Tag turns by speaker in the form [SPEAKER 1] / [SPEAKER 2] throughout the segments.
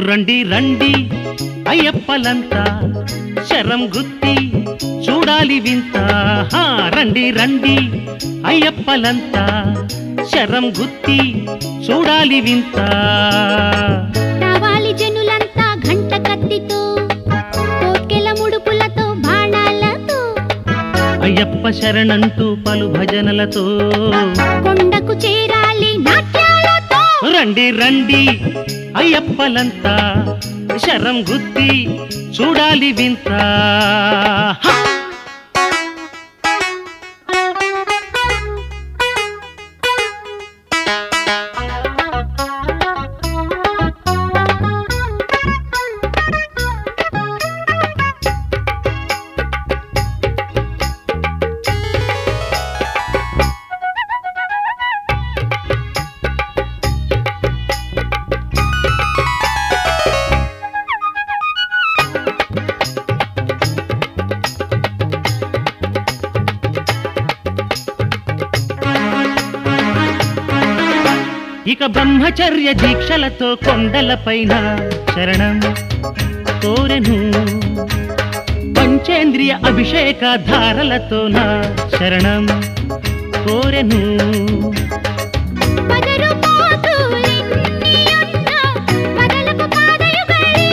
[SPEAKER 1] రండి రండి అయ్యప్పలంతా శరం గుత్తి చూడాలి వింత హా, రండి రండి అయ్యప్పలంతా శరం గుత్తి చూడాలి వింత
[SPEAKER 2] రావాలి జనులంతా గంట కత్తితో కోర్కెల ముడుపులతో బాణాలతో
[SPEAKER 1] అయ్యప్ప శరణంటూ పలు భజనలతో
[SPEAKER 2] కొండకు చేరాలి నాట్యాలతో
[SPEAKER 1] రండి రండి అయ్యప్పలంతా శరం గుత్తి చూడాలి వింత హా! ఇక బ్రహ్మచర్య దీక్షలతో కొండలపైన శరణం కోరెను పంచేంద్రియ అభిషేక ధారలతో నా శరణం కోరెను
[SPEAKER 2] పదరు పోతులిన్ని ఉన్నా వదలకు పాదయుగళి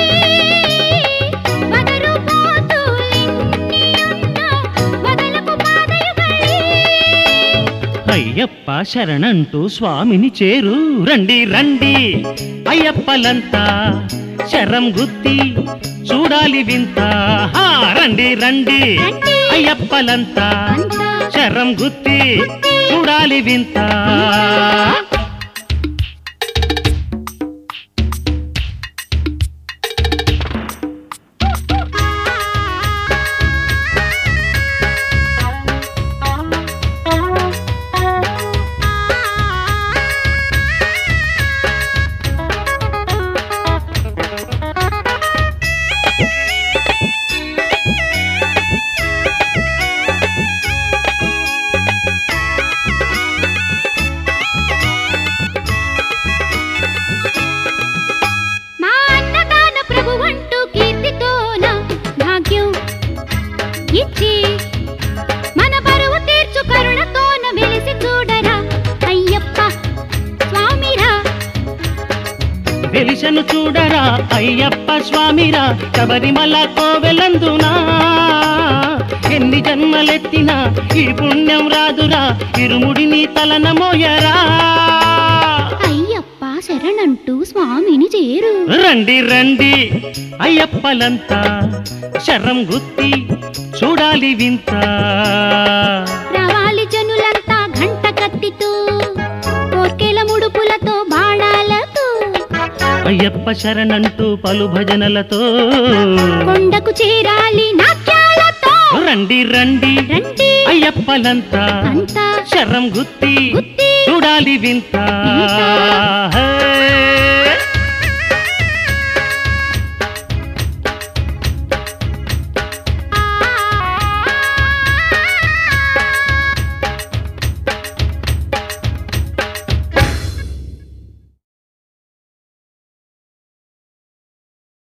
[SPEAKER 2] పదరు పోతులిన్ని ఉన్నా వదలకు పాదయుగళి
[SPEAKER 1] అయ్యప్ప శరణంటూ స్వామిని చేరు రండి రండి అయ్యప్పలంతా శరం గుత్తి చూడాలి వింత హా, రండి రండి
[SPEAKER 2] రండి.
[SPEAKER 1] అయ్యప్పలంతా
[SPEAKER 2] అంతా
[SPEAKER 1] శరం గుత్తి చూడాలి వింత
[SPEAKER 2] మా అన్నదాన ప్రభువంటూ కీర్తితోన భాగ్యం ఇచ్చి మన బరువు తీర్చు కరుణతోన వెలిసి చూడరా అయ్యప్ప స్వామిరా
[SPEAKER 1] వెలిసను చూడరా అయ్యప్ప స్వామిరా శబరిమల కోవెలందునా ఎన్ని జన్మలెత్తినా ఈ పుణ్యం రాదురా ఇరుముడిని తలన మోయరా
[SPEAKER 2] అయ్యప్ప శరణంటూ స్వామిని చేరు
[SPEAKER 1] రండి రండి అయ్యప్పలంతా శరం గుత్తి చూడాలి వింత
[SPEAKER 2] రావాలి జనులంతా గంట కత్తితో కోర్కెల ముడుపులతో బాణాలతో
[SPEAKER 1] అయ్యప్ప శరణంటూ పలు భజనలతో
[SPEAKER 2] కొండకు చేరాలి నాట్యాలతో
[SPEAKER 1] రండి రండి
[SPEAKER 2] రండి
[SPEAKER 1] అయ్యప్పలంతా
[SPEAKER 2] అంతా
[SPEAKER 1] శరం గుత్తి
[SPEAKER 2] గుత్తి
[SPEAKER 1] చూడాలి వింత
[SPEAKER 2] వింత.
[SPEAKER 1] హే!